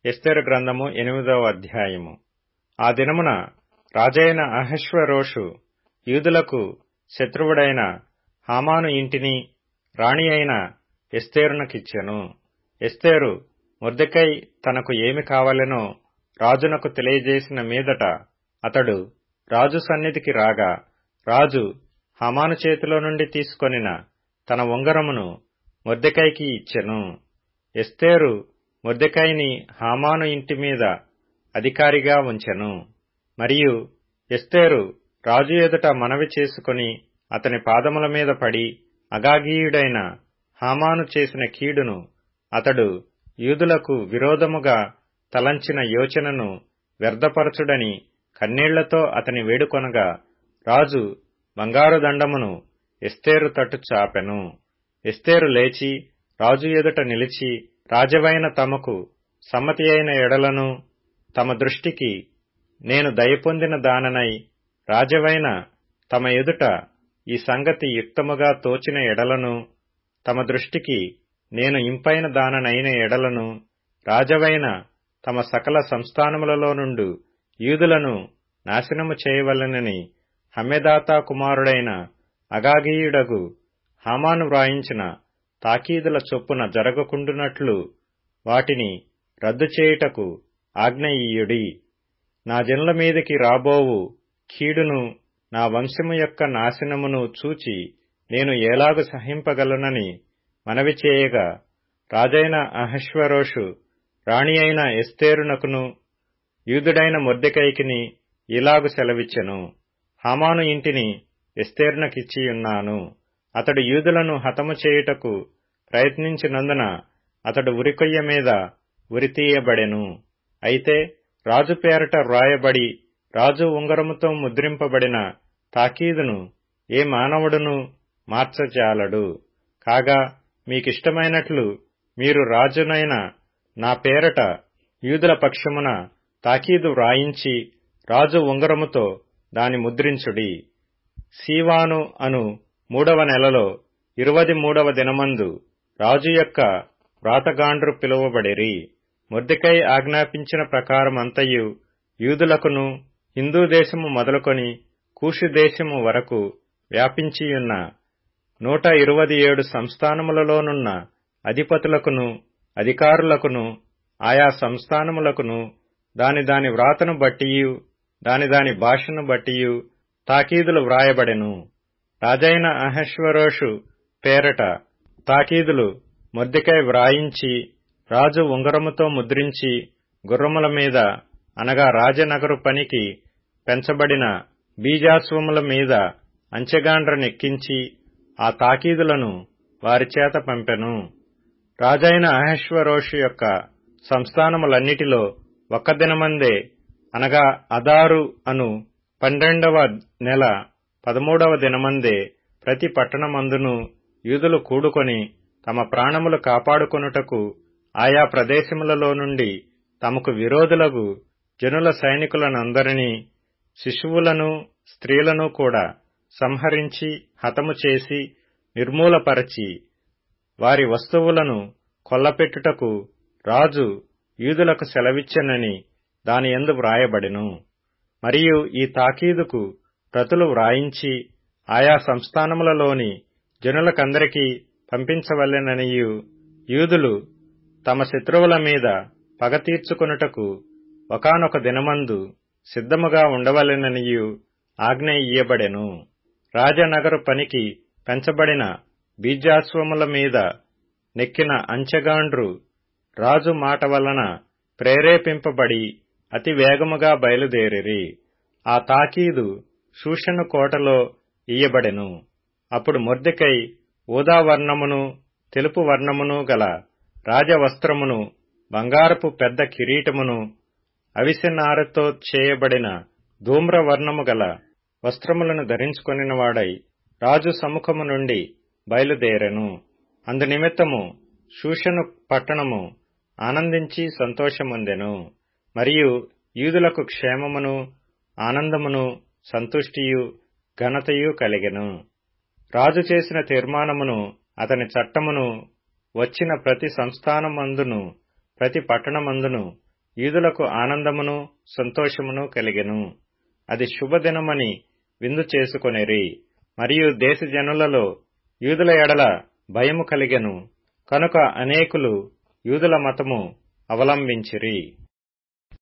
ఎస్తేరు గ్రంథము ఎనిమిదవ అధ్యాయము ఆ దినమున రాజైన అహశ్వరోషు యూదులకు శత్రువుడైన హామాను ఇంటిని రాణి అయిన ఎస్తేరునకిచ్చెను ఎస్తేరు మొర్దెకై తనకు ఏమి కావలెనో రాజునకు తెలియజేసిన మీదట అతడు రాజు సన్నిధికి రాగా రాజు హామాను చేతిలో నుండి తీసుకొనిన తన ఉంగరమును మొర్దెకైకి ఇచ్చెను ఎస్తేరు మొర్దెకైని హామాను ఇంటి మీద అధికారిగా ఉంచెను మరియు ఎస్తేరు రాజు ఎదుట మనవి చేసుకుని అతని పాదముల మీద పడి అగాగీయుడైన హామాను చేసిన కీడును అతడు యూదులకు విరోధముగా తలంచిన యోచనను వ్యర్థపరచుడని కన్నీళ్లతో అతని వేడుకొనగా రాజు బంగారు దండమును ఎస్తేరు తట్టు చాపెను ఎస్తేరు లేచి రాజు ఎదుట నిలిచి రాజవైన తమకు సమ్మతి అయిన ఎడలను తమ దృష్టికి నేను దయపొందిన దాననై రాజవైన తమ ఎదుట ఈ సంగతి యుక్తముగా తోచిన ఎడలను తమ దృష్టికి నేను ఇంపైన దాననైన ఎడలను రాజవైన తమ సకల సంస్థానములలో నుండు యూదులను నాశనము చేయవలనని హమ్మెదాతా కుమారుడైన అగాగీయుడగు హామాను వ్రాయించిన తాకీదుల చొప్పున జరగకుండునట్లు వాటిని రద్దు చేయుటకు ఆజ్ఞయియుడి నా జనుల మీదకి రాబోవు కీడును నా వంశము యొక్క నాశనమును చూచి నేను ఎలాగు సహింపగలనని మనవి చేయగా రాజైన అహశ్వరోషు రాణి అయిన ఎస్తేరునకును యూదుడైన మొర్దెకైకిని ఇలాగు సెలవిచ్చెను హామాను ఇంటిని ఎస్తేరునకిచ్చియున్నాను అతడు యూదులను హతము చేయుటకు ప్రయత్నించినందున అతడు ఉరికొయ్య మీద ఉరితీయబడెను అయితే రాజు పేరట వ్రాయబడి రాజు ఉంగరముతో ముద్రింపబడిన తాకీదును ఏ మానవుడును మార్చజాలడు కాగా మీకిష్టమైనట్లు మీరు రాజునైన నా పేరట యూదుల పక్షమున తాకీదు వ్రాయించి రాజు ఉంగరముతో దాని ముద్రించుడి సీవాను అను మూడవ నెలలో ఇరువది మూడవ దినమందు రాజు యొక్క వ్రాతగాండ్రు పిలువబడిరి మొర్దికై ఆజ్ఞాపించిన ప్రకారమంతయు యూదులకును హిందూ దేశము మొదలుకొని కూషు దేశము వరకు వ్యాపించియున్న నూట ఇరువది ఏడు సంస్థానములలోనున్న అధిపతులకును అధికారులకును ఆయా సంస్థానములకును దాని దాని వ్రాతను బట్టియు దాని దాని భాషను బట్టియు తాకీదులు వ్రాయబడెను రాజైన అహశ్వరోషు పేరట తాకీదులు మొద్దికై వ్రాయించి రాజు ఉంగరముతో ముద్రించి గుర్రముల మీద అనగా రాజనగరు పనికి పెంచబడిన బీజాస్వముల మీద అంచెగాండ్ర నెక్కించి ఆ తాకీదులను వారిచేత పంపెను రాజైన అహశ్వరోషు యొక్క సంస్థానములన్నిటిలో ఒక్క దినమందే అనగా అదారు అను పన్నెండవ నెల పదమూడవ దినమందే ప్రతి పట్టణమందును యూదులు కూడుకొని తమ ప్రాణములు కాపాడుకొనుటకు ఆయా ప్రదేశములలో నుండి తమకు విరోధులకు జనుల సైనికులనందరినీ శిశువులను స్త్రీలను కూడా సంహరించి హతము చేసి నిర్మూలపరచి వారి వస్తువులను కొల్లపెట్టుటకు రాజు యూదులకు సెలవిచ్చెనని దాని ఎందు వ్రాయబడెను మరియు ఈ తాకీదుకు ప్రతులు వ్రాయించి ఆయా సంస్థానములలోని జనులకందరికీ పంపించవలెననియు యూదులు తమ శత్రువుల మీద పగ తీర్చుకొనుటకు ఒకనొక దినమందు సిద్ధముగా ఉండవలెననియు ఆజ్ఞ ఇయ్యబడెను రాజనగరు పనికి పెంచబడిన బీజాస్వముల మీద నెక్కిన అంచెగాండ్రు రాజు మాట వలన ప్రేరేపింపబడి అతి వేగముగా బయలుదేరిరి ఆ తాకీదు శూషను కోటలో ఇయ్యబడెను అప్పుడు మొర్దెకై ఊదావర్ణమును తెలుపు వర్ణమును గల రాజవస్త్రమును బంగారపు పెద్ద కిరీటమును అవిసెనారతో చేయబడిన ధూమ్రవర్ణము గల వస్త్రములను ధరించుకొనినవాడై రాజు సముఖము నుండి బయలుదేరెను అందునిమిత్తము శూషను పట్టణము ఆనందించి సంతోషముందెను మరియు యూదులకు క్షేమమును ఆనందమును సంతుష్టియు ఘనతయు కలిగెను రాజు చేసిన తీర్మానమును అతని చట్టమును వచ్చిన ప్రతి సంస్థానమందును ప్రతి పట్టణమందును యూదులకు ఆనందమును సంతోషమును కలిగెను అది శుభదినమని విందు చేసుకొనిరి మరియు దేశ జనులలో యూదుల ఎడల భయము కలిగెను కనుక అనేకులు యూదుల మతము అవలంబించిరి